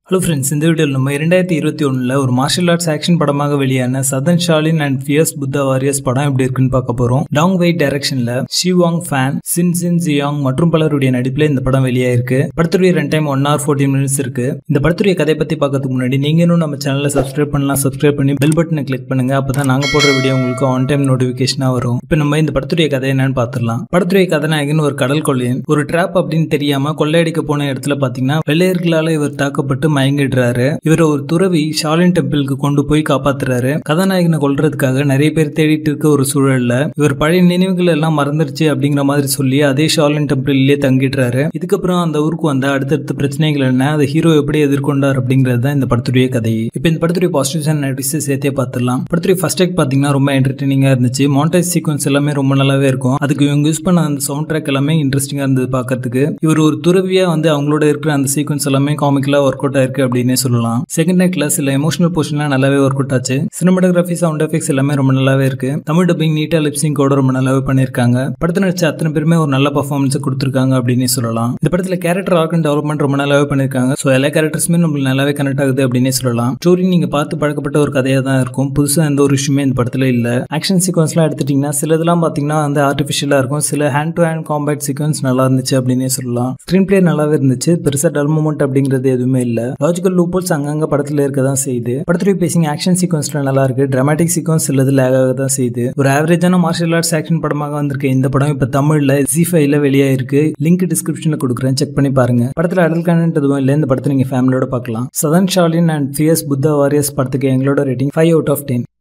hello friends இந்த வீடியோவில் நம்ம இரண்டாயிரத்தி இருபத்தி ஒன்றில் ஒரு மார்ஷல் ஆர்ட்ஸ் ஆக்ஷன் படமாக வெளியான Southern Shaolin and Fierce Buddha Warriors படம் எப்படி இருக்குன்னு பார்க்க போகிறோம் டாங் வெயிட் டைரக்ஷனில் ஷிவாங் ஃபேன் சின் சின் ஜியாங் மற்றும் பலருடைய நடிப்பில் இந்த படம் வெளியாயிருக்கு படத்துடைய run time one hour fourteen minutes இருக்கு இந்த படத்துடைய கதை பற்றி பார்க்கறதுக்கு முன்னாடி நீங்கள் இன்னும் நம்ம சேனலை சப்ஸ்கிரைப் பண்ணலாம் சப்ஸ்கிரைப் பண்ணி பெல் பட்டனை கிளிக் பண்ணுங்க அப்போ தான் நாங்கள் போடுற வீடியோ உங்களுக்கு ஆன் டைம் நோட்டிஃபிகேஷனாக வரும் இப்போ நம்ம இந்த படத்துடைய கதை என்னன்னு பார்த்துடலாம் படத்துடைய கதாநாயகன் ஒரு கடல் கொள்ளையன் ஒரு ட்ராப் அப்படின்னு தெரியாம கொள்ளையடிக்க போன இடத்துல பார்த்தீங்கன்னா வெள்ளையர்களால இவர் தாக்கப்பட்டு மயங்கிடுறாரு இவர் ஒரு துறவி ஷாலின் டெம்பிளுக்கு கொண்டு போய் காப்பாத்துறாரு கதாநாயகனை கொல்றதுக்காக நிறைய பேர் தேடிட்டு இருக்க ஒரு சூழல்ல இவர் பழைய நினைவுகள் எல்லாம் மறந்துருச்சு அப்படிங்கிற மாதிரி சொல்லி அதே ஷாலின் டெம்பிள்லயே தங்கிடுறாரு இதுக்கப்புறம் அந்த ஊருக்கு வந்த அடுத்தடுத்த பிரச்சனைகள் என்ன அதை ஹீரோ எப்படி எதிர்கொண்டார் அப்படிங்கிறது தான் இந்த படத்துடைய கதை இப்போ இந்த படத்துடைய பாசிட்டிவ்ஸ் அண்ட் நெகட்டிவ்ஸ் சேர்த்தே பார்த்துடலாம் படத்துடைய ஃபர்ஸ்ட் டேக் பார்த்தீங்கன்னா ரொம்ப என்டர்டெய்னிங்காக இருந்துச்சு மாண்டேஜ் சீக்வன்ஸ் எல்லாமே ரொம்ப நல்லாவே இருக்கும் அதுக்கு இவங்க யூஸ் பண்ண அந்த சவுண்ட் ட்ராக் எல்லாமே இன்ட்ரெஸ்டிங்காக இருந்தது பார்க்கறதுக்கு இவர் ஒரு துறவியா வந்து அவங்களோட இருக்கிற அந்த சீக்வன்ஸ் எல்லாமே காமிக்கலாக ஒர்க் அவுட் ஆயிருக்கு அப்படின்னே சொல்லலாம் செகண்ட் டேக்ல சில எமோஷனல் போர்ஷன்லாம் நல்லாவே ஒர்க் அவுட் ஆச்சு சினிமாட்டோகிராஃபி சவுண்ட் எஃபெக்ட்ஸ் எல்லாமே ரொம்ப நல்லாவே இருக்கு தமிழ் டப்பிங் நீட்டா லிப்சிங் கூட ரொம்ப நல்லாவே பண்ணியிருக்காங்க படத்தில் நடிச்ச அத்தனை பேருமே ஒரு நல்ல பர்ஃபார்மன்ஸ் கொடுத்துருக்காங்க அப்படின்னு சொல்லலாம் இந்த படத்தில் கேரக்டர் ஆர்க் அண்ட் டெவலப்மெண்ட் ரொம்ப நல்லாவே பண்ணியிருக்காங்க ஸோ எல்லா கேரக்டர்ஸுமே நம்மளுக்கு நல்லாவே கனெக்ட் ஆகுது அப்படின்னே சொல்லலாம் ஸ்டோரி நீங்க பார்த்து பழக்கப்பட்ட ஒரு கதையாக தான் இருக்கும் புதுசாக எந்த ஒரு விஷயமே இந்த படத்தில் இல்லை ஆக்ஷன் சீக்வன்ஸ்லாம் எடுத்துட்டீங்கன்னா சிலதெல்லாம் பார்த்தீங்கன்னா வந்து ஆர்டிஃபிஷியலாக இருக்கும் சில hand to hand combat sequence நல்லா இருந்துச்சு அப்படின்னே சொல்லலாம் ஸ்க்ரீன் பிளே நல்லாவே இருந்துச்சு பெருசாக டல் மூமெண்ட் அப்படிங்கிறது எதுவுமே இல்லை லாஜிக்கல் லூப்போல்ஸ் அங்கங்க படத்தில் இருக்க தான் செய்யுது படத்துடைய பேசிங் ஆக்ஷன் சீக்வன்ஸ்ல நல்லா இருக்கு டிராமாட்டிக் சீக்வன்ஸ் சிலது லேக் ஆக தான் செய்யுது ஒரு ஆவரேஜான மார்ஷல் ஆர்ட்ஸ் ஆக்ஷன் படமாக வந்திருக்க இந்த படம் இப்போ தமிழ்ல ஜி ஃபைவ்ல வெளியாயிருக்கு லிங்க் டிஸ்கிரிப்ஷன்ல கொடுக்குறேன் செக் பண்ணி பாருங்க படத்தில் அடல் கண்டென்ட் எதுவும் இல்லை இந்த படத்தை நீங்க ஃபேமிலியோட பார்க்கலாம் Southern Shaolin and Fierce Buddha Warriors படத்துக்கு எங்களோட rating five out of ten